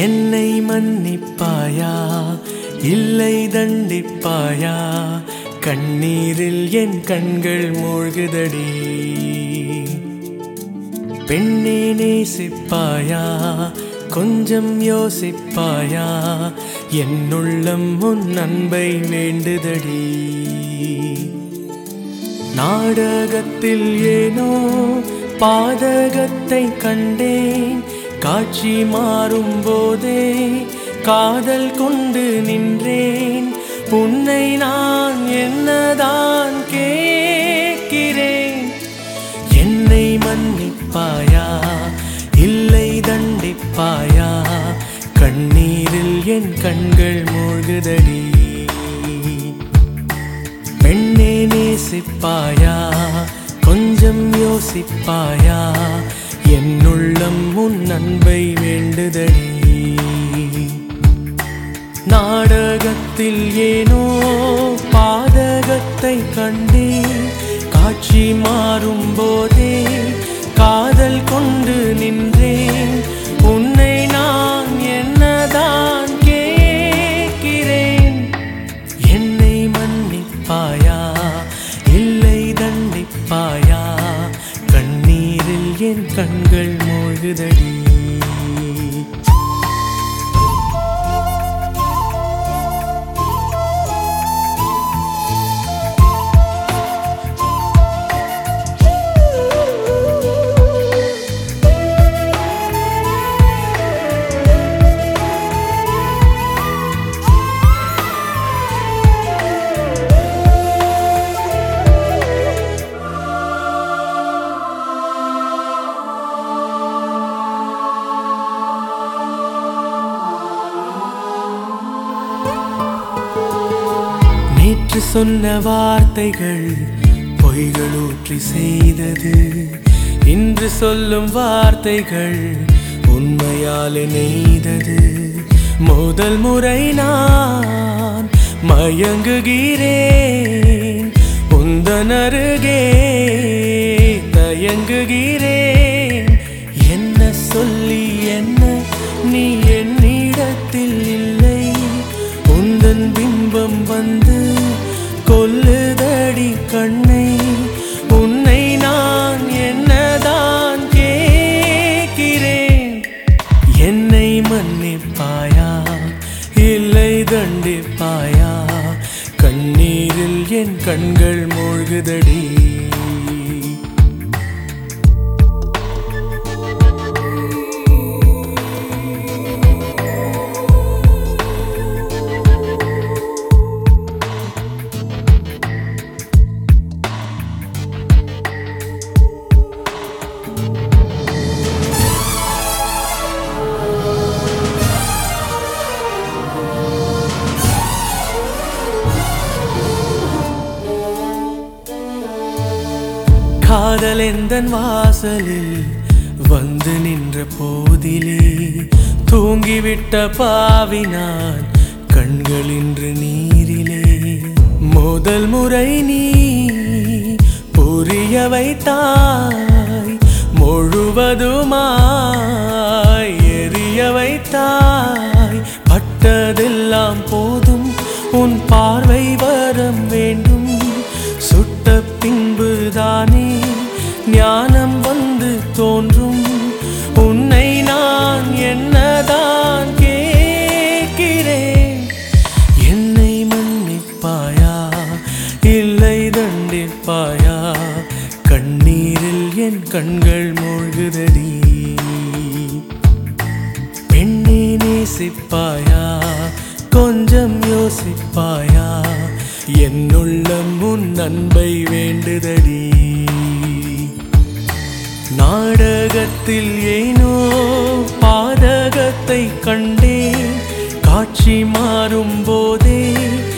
என்னை மன்னிப்பாயா இல்லை தண்டிப்பாயா கண்ணீரில் என் கண்கள் மூழ்குதடி பெண்ணே நேசிப்பாயா கொஞ்சம் யோசிப்பாயா என்னுள்ளம் உன் அன்பை வேண்டுதடி நாடகத்தில் ஏனோ பாதகத்தை கண்டேன் காட்சி மாறும் போதே காதல் கொண்டு நின்றேன் உன்னை நான் என்னதான் கேட்கிறேன் என்னை மன்னிப்பாயா இல்லை தண்டிப்பாயா கண்ணீரில் என் கண்கள் மூழ்குதடி பெண்ணே நேசிப்பாயா கொஞ்சம் யோசிப்பாயா என்னுள்ளம் உன் அன்பை வேண்டுதடி நாடகத்தில் ஏனோ பாதகத்தை கண்டேன் காட்சி மாறும் போதே காதல் கொண்டு நின்றேன் உன்னை நான் என்னதான் கேட்கிறேன் என்னை மன்னிப்பாயா இல்லை தண்டிப்பாயா கண்ணீரில் என் கண்கள் மூழ்குதடி நேற்று சொன்ன வார்த்தைகள் பொய்கள் ஊற்றி செய்தது இன்று சொல்லும் வார்த்தைகள் உண்மையாலே நெய்தது முதல் முறை நான் மயங்குகிறேன் உந்தன் அருகே தயங்குகிறேன் என்ன சொல்லி என்ன நீ என்னிடத்தில் இல்லை உந்தன் பிம்பம் வந்து கொல்லுதடி கண்ணை உன்னை நான் என்னதான் கேட்கிறேன் என்னை மன்னிப்பாயா இல்லை தண்டிப்பாயா கண்ணீரில் என் கண்கள் மூழ்குதடி காதல் எந்தன் வாசலில் வந்து நின்ற போதிலே தூங்கிவிட்ட பாவி நான் கண்கள் இன்று நீரிலே முதல் முறை நீ புரிய வைத்தாய் முழுவதுமாய் எரிய வைத்தாய் பட்டதெல்லாம் போதும் உன் பார்வை வரம் வேண்டும் சுட்ட பின்புதானே ஞானம் வந்து தோன்றும் உன்னை நான் என்னதான் கேட்கிறேன் என்னை மன்னிப்பாயா இல்லை தண்டிப்பாயா கண்ணீரில் என் கண்கள் மூழ்குதடி பெண்ணே நேசிப்பாயா கொஞ்சம் யோசிப்பாயா என்னுள்ளம் உன் அன்பை வேண்டுதடி நாடகத்தில் ஏனோ பாதகத்தை கண்டேன் காட்சி மாறும் போதே